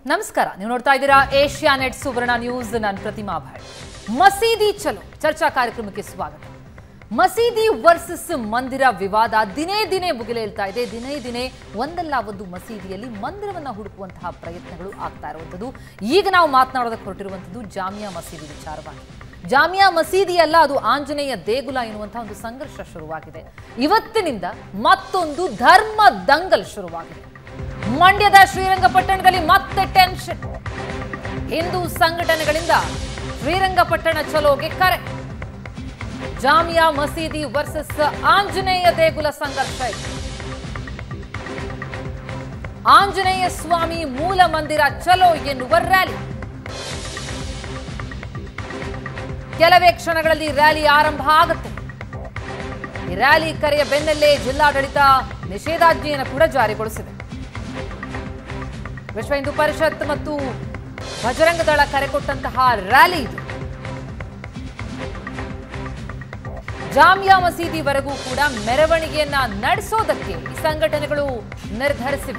ನಮಸ್ಕಾರ ನೀವು ನೋಡ್ತಾ ಇದ್ದೀರಾ ಏಷ್ಯಾ ನೆಟ್ ಸುವರ್ಣ ನ್ಯೂಸ್ ನಾನು ಪ್ರತಿಮಾ ಭಾಯ್ ಮಸೀದಿ ಚಲೋ ಚರ್ಚಾ ಕಾರ್ಯಕ್ರಮಕ್ಕೆ ಸ್ವಾಗತ ಮಸೀದಿ ವರ್ಸಸ್ ಮಂದಿರ ವಿವಾದ ದಿನೇ ದಿನೇ ಬುಗಿಲೇಳ್ತಾ ಇದೆ ದಿನೇ ದಿನೇ ಒಂದಲ್ಲ ಒಂದು ಮಸೀದಿಯಲ್ಲಿ ಮಂದಿರವನ್ನ ಹುಡುಕುವಂತಹ ಪ್ರಯತ್ನಗಳು ಆಗ್ತಾ ಇರುವಂಥದ್ದು ಈಗ ನಾವು ಮಾತನಾಡೋದಕ್ಕೆ ಹೊರಟಿರುವಂಥದ್ದು ಜಾಮಿಯಾ ಮಸೀದಿ ವಿಚಾರವಾಗಿ ಜಾಮಿಯಾ ಮಸೀದಿ ಅಲ್ಲ ಅದು ಆಂಜನೇಯ ದೇಗುಲ ಎನ್ನುವಂತಹ ಒಂದು ಸಂಘರ್ಷ ಶುರುವಾಗಿದೆ ಇವತ್ತಿನಿಂದ ಮತ್ತೊಂದು ಧರ್ಮ ದಂಗಲ್ ಶುರುವಾಗಿದೆ ಮಂಡ್ಯದ ಶ್ರೀರಂಗಪಟ್ಟಣದಲ್ಲಿ ಮತ್ತೆ ಟೆನ್ಷನ್ ಹಿಂದೂ ಸಂಘಟನೆಗಳಿಂದ ಶ್ರೀರಂಗಪಟ್ಟಣ ಚಲೋಗೆ ಕರೆ ಜಾಮಿಯಾ ಮಸೀದಿ ವರ್ಸಸ್ ಆಂಜನೇಯ ದೇಗುಲ ಸಂಘರ್ಷ ಇದೆ ಆಂಜನೇಯ ಸ್ವಾಮಿ ಮೂಲ ಮಂದಿರ ಚಲೋ ಎನ್ನುವ ರ್ಯಾಲಿ ಕೆಲವೇ ಕ್ಷಣಗಳಲ್ಲಿ ರ್ಯಾಲಿ ಆರಂಭ ಆಗುತ್ತೆ ಈ ರ್ಯಾಲಿ ಕರೆಯ ಬೆನ್ನಲ್ಲೇ ಜಿಲ್ಲಾಡಳಿತ ನಿಷೇಧಾಜ್ಞೆಯನ್ನು ಕೂಡ ಜಾರಿಗೊಳಿಸಿದೆ ವಿಶ್ವ ಹಿಂದೂ ಪರಿಷತ್ ಮತ್ತು ಬಜರಂಗ ದಳ ಕರೆ ಕೊಟ್ಟಂತಹ ರ್ಯಾಲಿ ಇದು ಜಾಮಿಯಾ ಮಸೀದಿವರೆಗೂ ಕೂಡ ಮೆರವಣಿಗೆಯನ್ನ ನಡೆಸೋದಕ್ಕೆ ಈ ಸಂಘಟನೆಗಳು ನಿರ್ಧರಿಸಿವೆ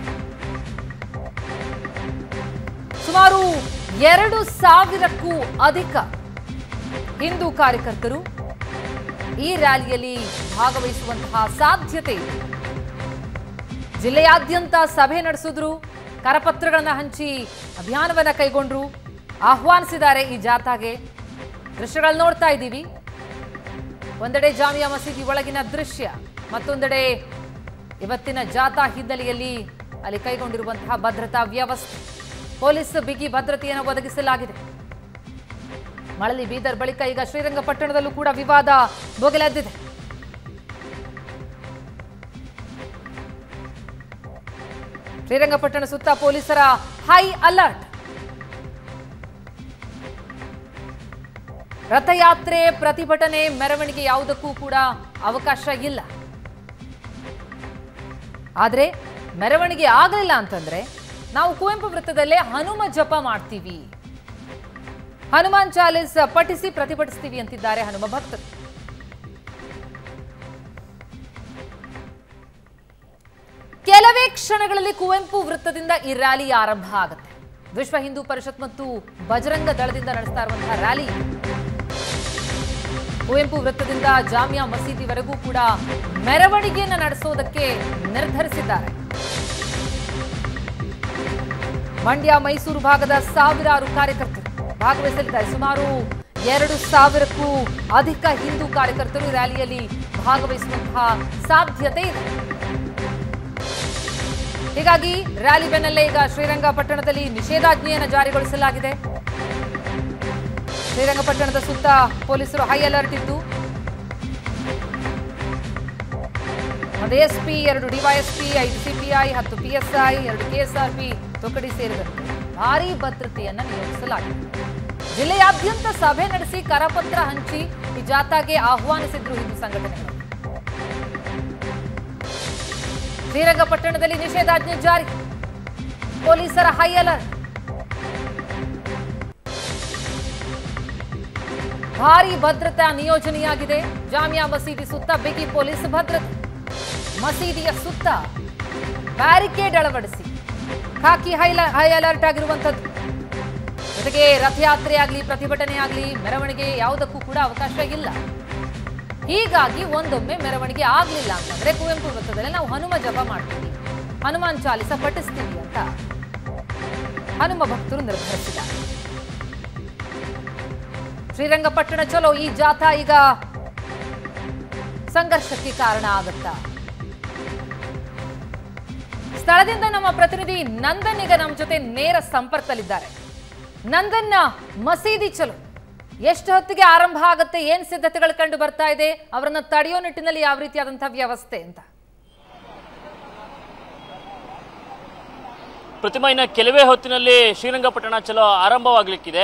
ಸುಮಾರು ಎರಡು ಸಾವಿರಕ್ಕೂ ಅಧಿಕ ಹಿಂದೂ ಕಾರ್ಯಕರ್ತರು ಈ ರ್ಯಾಲಿಯಲ್ಲಿ ಭಾಗವಹಿಸುವಂತಹ ಸಾಧ್ಯತೆ ಇದೆ ಜಿಲ್ಲೆಯಾದ್ಯಂತ ಸಭೆ ನಡೆಸಿದ್ರು ಕರಪತ್ರಗಳನ್ನ ಹಂಚಿ ಅಭಿಯಾನವನ್ನ ಕೈಗೊಂಡ್ರು ಆಹ್ವಾನಿಸಿದ್ದಾರೆ ಈ ಜಾಥಾಗೆ ದೃಶ್ಯಗಳು ನೋಡ್ತಾ ಇದ್ದೀವಿ ಒಂದೆಡೆ ಜಾಮಿಯಾ ಮಸೀದಿ ಒಳಗಿನ ದೃಶ್ಯ ಮತ್ತೊಂದೆಡೆ ಇವತ್ತಿನ ಜಾಥಾ ಹಿನ್ನೆಲೆಯಲ್ಲಿ ಅಲ್ಲಿ ಕೈಗೊಂಡಿರುವಂತಹ ಭದ್ರತಾ ವ್ಯವಸ್ಥೆ ಪೊಲೀಸ್ ಬಿಗಿ ಭದ್ರತೆಯನ್ನು ಒದಗಿಸಲಾಗಿದೆ ಮಳಲಿ ಬೀದರ್ ಬಳಿಕ ಈಗ ಶ್ರೀರಂಗಪಟ್ಟಣದಲ್ಲೂ ಕೂಡ ವಿವಾದ ಭೋಗಿಲೆದ್ದಿದೆ ಶ್ರೀರಂಗಪಟ್ಟಣ ಸುತ್ತ ಪೊಲೀಸರ ಹೈ ಅಲರ್ಟ್ ರಥಯಾತ್ರೆ ಪ್ರತಿಭಟನೆ ಮೆರವಣಿಗೆ ಯಾವುದಕ್ಕೂ ಕೂಡ ಅವಕಾಶ ಇಲ್ಲ ಆದ್ರೆ ಮೆರವಣಿಗೆ ಆಗಲಿಲ್ಲ ಅಂತಂದ್ರೆ ನಾವು ಕುವೆಂಪು ವೃತ್ತದಲ್ಲೇ ಹನುಮ ಜಪ ಮಾಡ್ತೀವಿ ಹನುಮಾನ್ ಚಾಲಿಸ್ ಪಠಿಸಿ ಪ್ರತಿಭಟಿಸ್ತೀವಿ ಅಂತಿದ್ದಾರೆ ಹನುಮ ಭಕ್ತರು ಕೆಲವೇ ಕ್ಷಣಗಳಲ್ಲಿ ಕುವೆಂಪು ವೃತ್ತದಿಂದ ಈ ರ್ಯಾಲಿ ಆರಂಭ ಆಗುತ್ತೆ ವಿಶ್ವ ಹಿಂದೂ ಪರಿಷತ್ ಮತ್ತು ಬಜರಂಗ ದಳದಿಂದ ನಡೆಸ್ತಾ ಇರುವಂತಹ ರ್ಯಾಲಿ ಇದು. ಕುವೆಂಪು ವೃತ್ತದಿಂದ ಜಾಮಿಯಾ ಮಸೀದಿವರೆಗೂ ಕೂಡ ಮೆರವಣಿಗೆಯನ್ನು ನಡೆಸೋದಕ್ಕೆ ನಿರ್ಧರಿಸಿದ್ದಾರೆ ಮಂಡ್ಯ ಮೈಸೂರು ಭಾಗದ ಸಾವಿರಾರು ಕಾರ್ಯಕರ್ತರು ಭಾಗವಹಿಸಲಿದ್ದಾರೆ ಸುಮಾರು ಎರಡು ಸಾವಿರಕ್ಕೂ ಅಧಿಕ ಹಿಂದೂ ಕಾರ್ಯಕರ್ತರು ರ್ಯಾಲಿಯಲ್ಲಿ ಭಾಗವಹಿಸುವಂತಹ ಸಾಧ್ಯತೆ ಇದೆ ಹೀಗಾಗಿ ರ್ಯಾಲಿ ಬೆನ್ನಲ್ಲೇ ಈಗ ಶ್ರೀರಂಗಪಟ್ಟಣದಲ್ಲಿ ನಿಷೇಧಾಜ್ಞೆಯನ್ನು ಜಾರಿಗೊಳಿಸಲಾಗಿದೆ ಶ್ರೀರಂಗಪಟ್ಟಣದ ಸುತ್ತ ಪೊಲೀಸರು ಹೈ ಅಲರ್ಟ್ ಇದ್ದು ಒಂದು ಎಸ್ಪಿ ಎರಡು ಡಿವೈಎಸ್ಪಿ ಐದು ಸಿಪಿಐ ಹತ್ತು ಪಿಎಸ್ಐ ಎರಡು ಕೆಎಸ್ಆರ್ಪಿ ತುಕಡಿ ಸೇರಿದಂತೆ ಭಾರೀ ಭದ್ರತೆಯನ್ನ ನಿಯೋಜಿಸಲಾಗಿದೆ ಜಿಲ್ಲೆಯಾದ್ಯಂತ ಸಭೆ ನಡೆಸಿ ಕರಪತ್ರ ಹಂಚಿ ಈ ಜಾಥಾಗೆ ಆಹ್ವಾನಿಸಿದ್ರು ಹಿಂದೂ ಸಂಘಟನೆಗಳು ಶ್ರೀರಂಗಪಟ್ಟಣದಲ್ಲಿ ನಿಷೇಧಾಜ್ಞೆ ಜಾರಿ ಪೊಲೀಸರ ಹೈ ಅಲರ್ಟ್ ಭಾರಿ ಭದ್ರತಾ ನಿಯೋಜನೆಯಾಗಿದೆ ಜಾಮಿಯಾ ಮಸೀದಿ ಸುತ್ತ ಬಿಗಿ ಪೊಲೀಸ್ ಭದ್ರತೆ ಮಸೀದಿಯ ಸುತ್ತ ಬ್ಯಾರಿಕೇಡ್ ಅಳವಡಿಸಿ ಖಾಕಿ ಹೈ ಹೈ ಅಲರ್ಟ್ ಆಗಿರುವಂಥದ್ದು ಜೊತೆಗೆ ರಥಯಾತ್ರೆ ಆಗಲಿ ಪ್ರತಿಭಟನೆ ಆಗಲಿ ಮೆರವಣಿಗೆ ಯಾವುದಕ್ಕೂ ಕೂಡ ಅವಕಾಶ ಇಲ್ಲ ಹೀಗಾಗಿ ಒಂದೊಮ್ಮೆ ಮೆರವಣಿಗೆ ಆಗಲಿಲ್ಲ ಅಂತಂದ್ರೆ ಕುವೆಂಪು ವೃತ್ತದಲ್ಲಿ ನಾವು ಹನುಮ ಜಪ ಮಾಡ್ತೀವಿ ಹನುಮಾನ್ ಚಾಲಿಸ ಪಠಿಸ್ತೀವಿ ಅಂತ ಹನುಮ ಭಕ್ತರು ನಿರ್ಧರಿಸಿದ್ದಾರೆ ಶ್ರೀರಂಗಪಟ್ಟಣ ಚಲೋ ಈ ಜಾಥಾ ಈಗ ಸಂಘರ್ಷಕ್ಕೆ ಕಾರಣ ಆಗುತ್ತಾ ಸ್ಥಳದಿಂದ ನಮ್ಮ ಪ್ರತಿನಿಧಿ ನಂದನ್ ಈಗ ನಮ್ಮ ಜೊತೆ ನೇರ ಸಂಪರ್ಕದಲ್ಲಿದ್ದಾರೆ ನಂದನ್ನ ಮಸೀದಿ ಚಲೋ ಎಷ್ಟು ಹೊತ್ತಿಗೆ ಆರಂಭ ಆಗುತ್ತೆ ಏನ್ ಸಿದ್ಧತೆಗಳು ಕಂಡು ಬರ್ತಾ ಇದೆ ಅವರನ್ನ ತಡೆಯೋ ನಿಟ್ಟಿನಲ್ಲಿ ಯಾವ ರೀತಿಯಾದಂತಹ ವ್ಯವಸ್ಥೆ ಅಂತ ಪ್ರತಿಮಾ ಇನ್ನ ಕೆಲವೇ ಹೊತ್ತಿನಲ್ಲಿ ಶ್ರೀರಂಗಪಟ್ಟಣ ಚಲೋ ಆರಂಭವಾಗಲಿಕ್ಕಿದೆ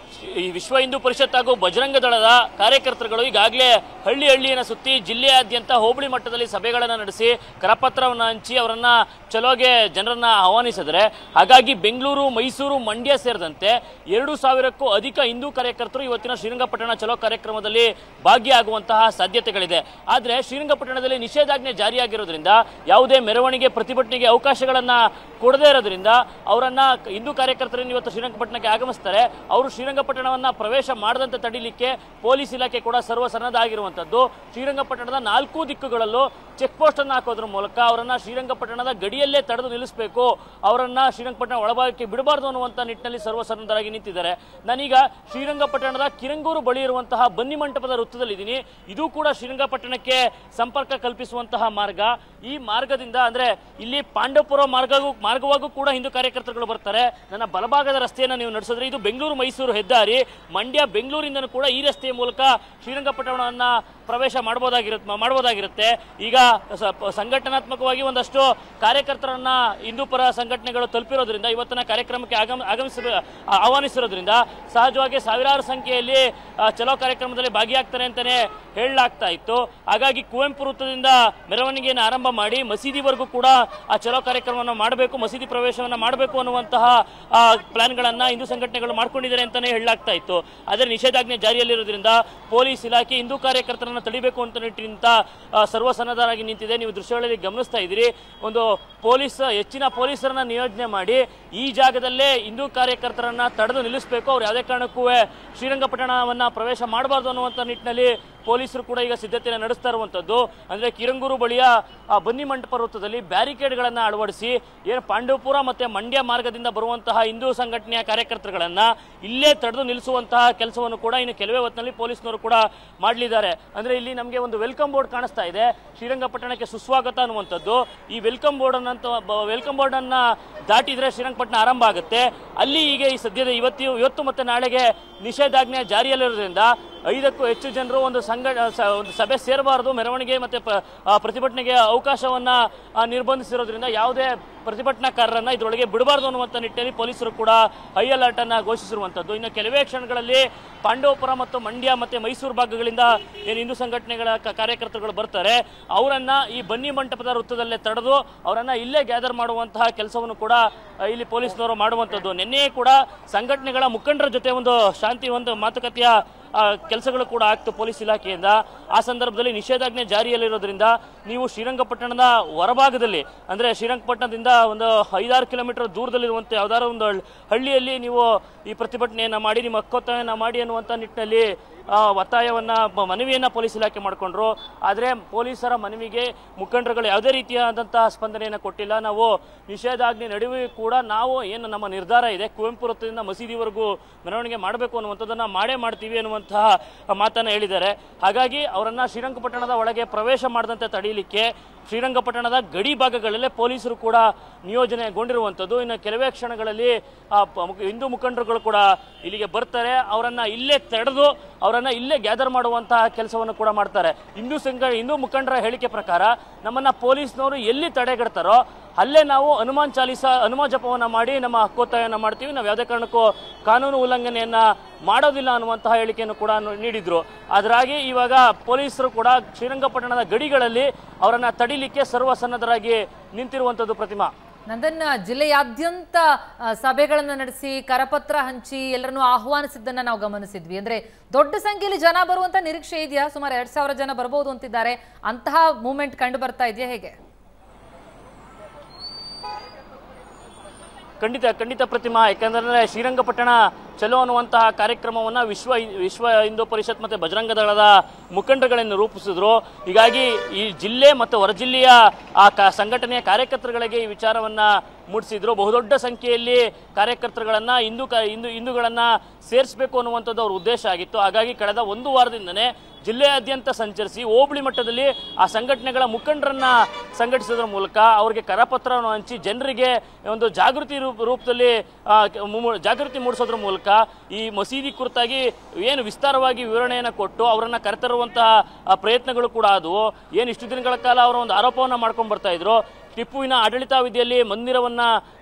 ಈ ವಿಶ್ವ ಹಿಂದೂ ಪರಿಷತ್ ಹಾಗೂ ಬಜರಂಗ ದಳದ ಕಾರ್ಯಕರ್ತರುಗಳು ಈಗಾಗಲೇ ಹಳ್ಳಿ ಹಳ್ಳಿಯನ್ನು ಸುತ್ತಿ ಜಿಲ್ಲೆಯಾದ್ಯಂತ ಹೋಬಳಿ ಮಟ್ಟದಲ್ಲಿ ಸಭೆಗಳನ್ನು ನಡೆಸಿ ಕರಪತ್ರವನ್ನು ಹಂಚಿ ಅವರನ್ನ ಚಲೋಗೆ ಜನರನ್ನ ಆಹ್ವಾನಿಸಿದರೆ ಹಾಗಾಗಿ ಬೆಂಗಳೂರು ಮೈಸೂರು ಮಂಡ್ಯ ಸೇರಿದಂತೆ ಎರಡು ಸಾವಿರಕ್ಕೂ ಅಧಿಕ ಹಿಂದೂ ಕಾರ್ಯಕರ್ತರು ಇವತ್ತಿನ ಶ್ರೀರಂಗಪಟ್ಟಣ ಚಲೋ ಕಾರ್ಯಕ್ರಮದಲ್ಲಿ ಭಾಗಿಯಾಗುವಂತಹ ಸಾಧ್ಯತೆಗಳಿದೆ ಆದರೆ ಶ್ರೀರಂಗಪಟ್ಟಣದಲ್ಲಿ ನಿಷೇಧಾಜ್ಞೆ ಜಾರಿಯಾಗಿರೋದ್ರಿಂದ ಯಾವುದೇ ಮೆರವಣಿಗೆ ಪ್ರತಿಭಟನೆಗೆ ಅವಕಾಶಗಳನ್ನು ಕೊಡದೇ ಇರೋದ್ರಿಂದ ಅವರನ್ನ ಹಿಂದೂ ಕಾರ್ಯಕರ್ತರನ್ನು ಇವತ್ತು ಶ್ರೀರಂಗಪಟ್ಟಣಕ್ಕೆ ಆಗಮಿಸ್ತಾರೆ ಅವರು ಶ್ರೀರಂಗಪಟ್ಟಣವನ್ನ ಪ್ರವೇಶ ಮಾಡದಂತೆ ತಡಿಲಿಕ್ಕೆ ಪೊಲೀಸ್ ಇಲಾಖೆ ಕೂಡ ಸರ್ವ ಸನ್ನದ್ಧ ಆಗಿರುವಂಥದ್ದು ಶ್ರೀರಂಗಪಟ್ಟಣದ ನಾಲ್ಕು ದಿಕ್ಕುಗಳಲ್ಲೂ ಚೆಕ್ ಪೋಸ್ಟ್ ಅನ್ನು ಹಾಕೋದ್ರ ಮೂಲಕ ಅವರನ್ನ ಶ್ರೀರಂಗಪಟ್ಟಣದ ಗಡಿಯಲ್ಲೇ ತಡೆದು ನಿಲ್ಲಿಸಬೇಕು ಅವರನ್ನ ಶ್ರೀರಂಗಪಟ್ಟಣ ಒಳಭಾಗಕ್ಕೆ ಬಿಡಬಾರ್ದು ಅನ್ನುವಂಥ ನಿಟ್ಟಿನಲ್ಲಿ ಸರ್ವ ಸನ್ನದ್ಧರಾಗಿ ನಿಂತಿದ್ದಾರೆ ನಾನೀಗ ಶ್ರೀರಂಗಪಟ್ಟಣದ ಕಿರಂಗೂರು ಬಳಿ ಇರುವಂತಹ ಬನ್ನಿ ಮಂಟಪದ ವೃತ್ತದಲ್ಲಿದ್ದೀನಿ ಇದು ಕೂಡ ಶ್ರೀರಂಗಪಟ್ಟಣಕ್ಕೆ ಸಂಪರ್ಕ ಕಲ್ಪಿಸುವಂತಹ ಮಾರ್ಗ ಈ ಮಾರ್ಗದಿಂದ ಅಂದ್ರೆ ಇಲ್ಲಿ ಪಾಂಡವಪುರ ಮಾರ್ಗವೂ ಮಾರ್ಗವಾಗೂ ಕೂಡ ಹಿಂದೂ ಕಾರ್ಯಕರ್ತರುಗಳು ಬರ್ತಾರೆ ನನ್ನ ಬಲಭಾಗದ ರಸ್ತೆಯನ್ನು ನೀವು ನಡೆಸಿದ್ರೆ ಇದು ಬೆಂಗಳೂರು ಮೈಸೂರು ಹೆದ್ದಾರಿ ಮಂಡ್ಯ ಬೆಂಗಳೂರಿಂದನೂ ಕೂಡ ಈ ರಸ್ತೆಯ ಮೂಲಕ ಶ್ರೀರಂಗಪಟ್ಟಣವನ್ನ ಪ್ರವೇಶ ಮಾಡಬಹುದಾಗಿರುತ್ತೆ ಮಾಡಬಹುದಾಗಿರುತ್ತೆ ಈಗ ಸ- ಪ- ಸಂಘಟನಾತ್ಮಕವಾಗಿ ಒಂದಷ್ಟು ಕಾರ್ಯಕರ್ತರನ್ನ ಹಿಂದೂ ಪರ ಸಂಘಟನೆಗಳು ತಲುಪಿರೋದ್ರಿಂದ ಇವತ್ತಿನ ಕಾರ್ಯಕ್ರಮಕ್ಕೆ ಆಗಮ ಆಗಮಿಸ ಆಹ್ವಾನಿಸಿರೋದ್ರಿಂದ ಸಹಜವಾಗಿ ಸಾವಿರಾರು ಸಂಖ್ಯೆಯಲ್ಲಿ ಆ, ಚಲೋ ಕಾರ್ಯಕ್ರಮದಲ್ಲಿ ಭಾಗಿಯಾಗ್ತಾರೆ ಅಂತಾನೆ ಹೇಳಲಾಗ್ತಾ ಇತ್ತು ಹಾಗಾಗಿ ಕುವೆಂಪು ವೃತ್ತದಿಂದ ಮೆರವಣಿಗೆಯನ್ನು ಆರಂಭ ಮಾಡಿ ಮಸೀದಿವರೆಗೂ ಕೂಡ ಆ ಚಲೋ ಕಾರ್ಯಕ್ರಮವನ್ನು ಮಾಡಬೇಕು ಮಸೀದಿ ಪ್ರವೇಶವನ್ನು ಮಾಡಬೇಕು ಅನ್ನುವಂತಹ ಆ, ಪ್ಲಾನ್ಗಳನ್ನ ಹಿಂದೂ ಸಂಘಟನೆಗಳು ಮಾಡ್ಕೊಂಡಿದ್ದಾರೆ ಅಂತಾನೆ ಹೇಳಲಾಗ್ತಾ ಇತ್ತು ಆದರೆ ನಿಷೇಧಾಜ್ಞೆ ಜಾರಿಯಲ್ಲಿರೋದ್ರಿಂದ ಪೊಲೀಸ್ ಇಲಾಖೆ ಹಿಂದೂ ಕಾರ್ಯಕರ್ತರನ್ನ ತಡಿಬೇಕು ಅಂತ ನಿಟ್ಟಿನಿಂದ ಆ, ಸರ್ವಸನ್ನದ್ಧರಾಗಿ ನಿಂತಿದೆ ನೀವು ದೃಶ್ಯಗಳಲ್ಲಿ ಗಮನಿಸ್ತಾ ಇದ್ದೀರಿ ಒಂದು ಪೊಲೀಸ್ ಹೆಚ್ಚಿನ ಪೊಲೀಸರನ್ನ ನಿಯೋಜನೆ ಮಾಡಿ ಈ ಜಾಗದಲ್ಲೇ ಹಿಂದೂ ಕಾರ್ಯಕರ್ತರನ್ನ ತಡೆದು ನಿಲ್ಲಿಸಬೇಕು ಅವ್ರು ಯಾವುದೇ ಕಾರಣಕ್ಕೂ ಶ್ರೀರಂಗಪಟ್ಟಣವನ್ನ ಪ್ರವೇಶ ಮಾಡಬಾರ್ದು ಅನ್ನುವಂಥ ನಿಟ್ಟಿನಲ್ಲಿ ಪೊಲೀಸರು ಕೂಡ ಈಗ ಸಿದ್ಧತೆಯನ್ನು ನಡೆಸ್ತಾ ಇರುವಂಥದ್ದು ಅಂದರೆ ಕಿರಂಗೂರು ಬಳಿಯ ಆ ಬನ್ನಿ ಮಂಟಪ ವೃತ್ತದಲ್ಲಿ ಬ್ಯಾರಿಕೇಡ್ಗಳನ್ನು ಅಳವಡಿಸಿ ಏನು ಪಾಂಡವಪುರ ಮತ್ತು ಮಂಡ್ಯ ಮಾರ್ಗದಿಂದ ಬರುವಂತಹ ಹಿಂದೂ ಸಂಘಟನೆಯ ಕಾರ್ಯಕರ್ತರುಗಳನ್ನು ಇಲ್ಲೇ ತಡೆದು ನಿಲ್ಲಿಸುವಂತಹ ಕೆಲಸವನ್ನು ಕೂಡ ಇನ್ನು ಕೆಲವೇ ಹೊತ್ತಿನಲ್ಲಿ ಪೊಲೀಸ್ನವರು ಕೂಡ ಮಾಡಲಿದ್ದಾರೆ ಅಂದರೆ ಇಲ್ಲಿ ನಮಗೆ ಒಂದು ವೆಲ್ಕಮ್ ಬೋರ್ಡ್ ಕಾಣಿಸ್ತಾ ಇದೆ ಶ್ರೀರಂಗಪಟ್ಟಣಕ್ಕೆ ಸುಸ್ವಾಗತ ಅನ್ನುವಂಥದ್ದು ಈ ವೆಲ್ಕಮ್ ಬೋರ್ಡ್ ಅನ್ನಂತ ವೆಲ್ಕಮ್ ಬೋರ್ಡ್ ಅನ್ನ ದಾಟಿದ್ರೆ ಶ್ರೀರಂಗಪಟ್ಟಣ ಆರಂಭ ಆಗುತ್ತೆ ಅಲ್ಲಿ ಈಗ ಈ ಸದ್ಯದ ಇವತ್ತು ಇವತ್ತು ಮತ್ತೆ ನಾಳೆಗೆ ನಿಷೇಧಾಜ್ಞೆ ಜಾರಿಯಲ್ಲಿರೋದ್ರಿಂದ ಐದಕ್ಕೂ ಹೆಚ್ಚು ಜನರು ಒಂದು ಸಂಘ ಸ- ಒಂದು ಸಭೆ ಸೇರಬಾರದು ಮೆರವಣಿಗೆ ಮತ್ತೆ ಪ- ಆ, ಪ್ರತಿಭಟನೆಗೆ ಅವಕಾಶವನ್ನ ಆ, ನಿರ್ಬಂಧಿಸಿರೋದ್ರಿಂದ ಯಾವುದೇ ಪ್ರತಿಭಟನಾಕಾರರನ್ನ ಇದರೊಳಗೆ ಬಿಡಬಾರ್ದು ಅನ್ನುವಂಥ ನಿಟ್ಟಿನಲ್ಲಿ ಪೊಲೀಸರು ಕೂಡ ಹೈ ಅಲರ್ಟ್ ಅನ್ನ ಘೋಷಿಸಿರುವಂಥದ್ದು ಇನ್ನು ಕೆಲವೇ ಕ್ಷಣಗಳಲ್ಲಿ ಪಾಂಡವಪುರ ಮತ್ತು ಮಂಡ್ಯ ಮತ್ತೆ ಮೈಸೂರು ಭಾಗಗಳಿಂದ ಏನು ಹಿಂದೂ ಸಂಘಟನೆಗಳ ಕ- ಕಾರ್ಯಕರ್ತರುಗಳು ಬರ್ತಾರೆ ಅವರನ್ನ ಈ ಬನ್ನಿ ಮಂಟಪದ ವೃತ್ತದಲ್ಲೇ ತಡೆದು ಅವರನ್ನ ಇಲ್ಲೇ ಗ್ಯಾದರ್ ಮಾಡುವಂತಹ ಕೆಲಸವನ್ನು ಕೂಡ ಆ, ಇಲ್ಲಿ ಪೊಲೀಸ್ನವರು ಮಾಡುವಂಥದ್ದು ನಿನ್ನೆಯೇ ಕೂಡ ಸಂಘಟನೆಗಳ ಮುಖಂಡರ ಜೊತೆ ಒಂದು ಶಾಂತಿ ಒಂದು ಮಾತುಕತೆಯ ಆ, ಕೆಲಸಗಳು ಕೂಡ ಆಗ್ತು ಪೊಲೀಸ್ ಇಲಾಖೆಯಿಂದ ಆ ಸಂದರ್ಭದಲ್ಲಿ ನಿಷೇಧಾಜ್ಞೆ ಜಾರಿಯಲ್ಲಿರೋದ್ರಿಂದ ನೀವು ಶ್ರೀರಂಗಪಟ್ಟಣದ ಹೊರಭಾಗದಲ್ಲಿ ಅಂದರೆ ಶ್ರೀರಂಗಪಟ್ಟಣದಿಂದ ಒಂದು ಐದಾರು ಕಿಲೋಮೀಟರ್ ದೂರದಲ್ಲಿರುವಂಥ ಯಾವ್ದಾದ್ರು ಒಂದು ಹಳ್- ಹಳ್ಳಿಯಲ್ಲಿ ನೀವು ಈ ಪ್ರತಿಭಟನೆಯನ್ನು ಮಾಡಿ ನಿಮ್ಮ ಹಕ್ಕೊತ್ತಾಯನ ಮಾಡಿ ಅನ್ನುವಂಥ ನಿಟ್ಟಿನಲ್ಲಿ ಆ, ಒತ್ತಾಯವನ್ನ ಮ- ಮನವಿಯನ್ನ ಪೊಲೀಸ್ ಇಲಾಖೆ ಮಾಡಿಕೊಂಡ್ರು ಆದರೆ ಪೊಲೀಸರ ಮನವಿಗೆ ಮುಖಂಡರುಗಳು ಯಾವುದೇ ರೀತಿಯಾದಂತಹ ಸ್ಪಂದನೆಯನ್ನು ಕೊಟ್ಟಿಲ್ಲ ನಾವು ನಿಷೇಧಾಜ್ಞೆ ನಡುವೆ ಕೂಡ ನಾವು ಏನು ನಮ್ಮ ನಿರ್ಧಾರ ಇದೆ ಕುವೆಂಪು ವೃತ್ತದಿಂದ ಮಸೀದಿವರೆಗೂ ಮೆರವಣಿಗೆ ಮಾಡಬೇಕು ಅನ್ನುವಂಥದ್ದನ್ನು ಮಾಡೇ ಮಾಡ್ತೀವಿ ಅನ್ನುವಂತಹ ಮಾತನ್ನು ಹೇಳಿದ್ದಾರೆ ಹಾಗಾಗಿ ಅವರನ್ನ ಶ್ರೀರಂಗಪಟ್ಟಣದ ಒಳಗೆ ಪ್ರವೇಶ ಮಾಡದಂತೆ ತಡೆಯಲಿಕ್ಕೆ ಶ್ರೀರಂಗಪಟ್ಟಣದ ಗಡಿ ಭಾಗಗಳಲ್ಲೇ ಪೊಲೀಸರು ಕೂಡ ನಿಯೋಜನೆಗೊಂಡಿರುವಂಥದ್ದು ಇನ್ನು ಕೆಲವೇ ಕ್ಷಣಗಳಲ್ಲಿ ಆ ಪ- ಮುಖ- ಹಿಂದೂ ಮುಖಂಡರುಗಳು ಕೂಡ ಇಲ್ಲಿಗೆ ಬರ್ತಾರೆ ಅವರನ್ನ ಇಲ್ಲೇ ತಡೆದು ಅವರನ್ನ ಇಲ್ಲೇ ಗ್ಯಾದರ್ ಮಾಡುವಂತಹ ಕೆಲಸವನ್ನು ಕೂಡ ಮಾಡ್ತಾರೆ ಹಿಂದೂ ಸಂಘ ಹಿಂದೂ ಮುಖಂಡರ ಹೇಳಿಕೆ ಪ್ರಕಾರ ನಮ್ಮನ್ನ ಪೊಲೀಸ್ನವರು ಎಲ್ಲಿ ತಡೆಗಡ್ತಾರೋ ಅಲ್ಲೇ ನಾವು ಹನುಮಾನ್ ಚಾಲೀಸ ಹನುಮಾನ್ ಜಪವನ್ನು ಮಾಡಿ ನಮ್ಮ ಹಕ್ಕೊತ್ತಾಯನ ಮಾಡ್ತೀವಿ ನಾವು ಯಾವುದೇ ಕಾರಣಕ್ಕೂ ಕಾನೂನು ಉಲ್ಲಂಘನೆಯನ್ನ ಮಾಡೋದಿಲ್ಲ ಅನ್ನುವಂತಹ ಹೇಳಿಕೆಯನ್ನು ಕೂಡ ನು- ನೀಡಿದ್ರು ಅದರಾಗಿ ಇವಾಗ ಪೊಲೀಸರು ಕೂಡ ಶ್ರೀರಂಗಪಟ್ಟಣದ ಗಡಿಗಳಲ್ಲಿ ಅವರನ್ನ ತಡಿಲಿಕ್ಕೆ ಸರ್ವಸನ್ನದ್ಧರಾಗಿ ನಿಂತಿರುವಂಥದ್ದು ಪ್ರತಿಮಾ ನಂದನ್ ಜಿಲ್ಲೆಯಾದ್ಯಂತ ಆ, ಸಭೆಗಳನ್ನು ನಡೆಸಿ ಕರಪತ್ರ ಹಂಚಿ ಎಲ್ಲರನ್ನೂ ಆಹ್ವಾನಿಸಿದ್ದನ್ನ ನಾವು ಗಮನಿಸಿದ್ವಿ ಅಂದ್ರೆ ದೊಡ್ಡ ಸಂಖ್ಯೆಯಲ್ಲಿ ಜನ ಬರುವಂತ ನಿರೀಕ್ಷೆ ಇದೆಯಾ ಸುಮಾರು ಎರಡ್ ಸಾವಿರ ಜನ ಬರಬಹುದು ಅಂತಿದ್ದಾರೆ ಅಂತಹ ಮೂವ್ಮೆಂಟ್ ಕಂಡು ಬರ್ತಾ ಇದೆಯಾ ಹೇಗೆ ಖಂಡಿತ ಖಂಡಿತ ಪ್ರತಿಮಾ ಯಾಕಂದ್ರೆ ಶ್ರೀರಂಗಪಟ್ಟಣ ಚಲೋ ಅನ್ನುವಂತಹ ಕಾರ್ಯಕ್ರಮವನ್ನು ವಿಶ್ವ ವಿಶ್ವ ಹಿಂದೂ ಪರಿಷತ್ ಮತ್ತು ಬಜರಂಗ ದಳದ ಮುಖಂಡರುಗಳನ್ನು ರೂಪಿಸಿದ್ರು ಹೀಗಾಗಿ ಈ ಜಿಲ್ಲೆ ಮತ್ತು ಹೊರ ಜಿಲ್ಲೆಯ ಆ ಕ ಸಂಘಟನೆಯ ಕಾರ್ಯಕರ್ತರುಗಳಿಗೆ ಈ ವಿಚಾರವನ್ನು ಮೂಡಿಸಿದ್ರು ಬಹುದೊಡ್ಡ ಸಂಖ್ಯೆಯಲ್ಲಿ ಕಾರ್ಯಕರ್ತರುಗಳನ್ನು ಹಿಂದೂ ಕ ಹಿಂದೂ ಹಿಂದೂಗಳನ್ನು ಸೇರಿಸಬೇಕು ಅನ್ನುವಂಥದ್ದು ಅವ್ರ ಉದ್ದೇಶ ಆಗಿತ್ತು ಹಾಗಾಗಿ ಕಳೆದ ಒಂದು ವಾರದಿಂದನೇ ಜಿಲ್ಲೆಯಾದ್ಯಂತ ಸಂಚರಿಸಿ ಹೋಬಳಿ ಮಟ್ಟದಲ್ಲಿ ಆ ಸಂಘಟನೆಗಳ ಮುಖಂಡರನ್ನ ಸಂಘಟಿಸೋದ್ರ ಮೂಲಕ ಅವರಿಗೆ ಕರಪತ್ರವನ್ನು ಹಂಚಿ ಜನರಿಗೆ ಒಂದು ಜಾಗೃತಿ ರೂಪ ರೂಪದಲ್ಲಿ ಆ, ಕ- ಮು- ಜಾಗೃತಿ ಮೂಡಿಸೋದ್ರ ಮೂಲಕ ಈ ಮಸೀದಿ ಕುರಿತಾಗಿ ಏನು ವಿಸ್ತಾರವಾಗಿ ವಿವರಣೆಯನ್ನು ಕೊಟ್ಟು ಅವರನ್ನ ಕರೆತರುವಂತಹ ಆ, ಪ್ರಯತ್ನಗಳು ಕೂಡ ಆದವು ಏನು ಇಷ್ಟು ದಿನಗಳ ಕಾಲ ಅವರ ಒಂದು ಆರೋಪವನ್ನು ಮಾಡ್ಕೊಂಡು ಬರ್ತಾ ಇದ್ರು ಟಿಪ್ಪುವಿನ ಆಡಳಿತಾವಧಿಯಲ್ಲಿ ಮಂದಿರವನ್ನ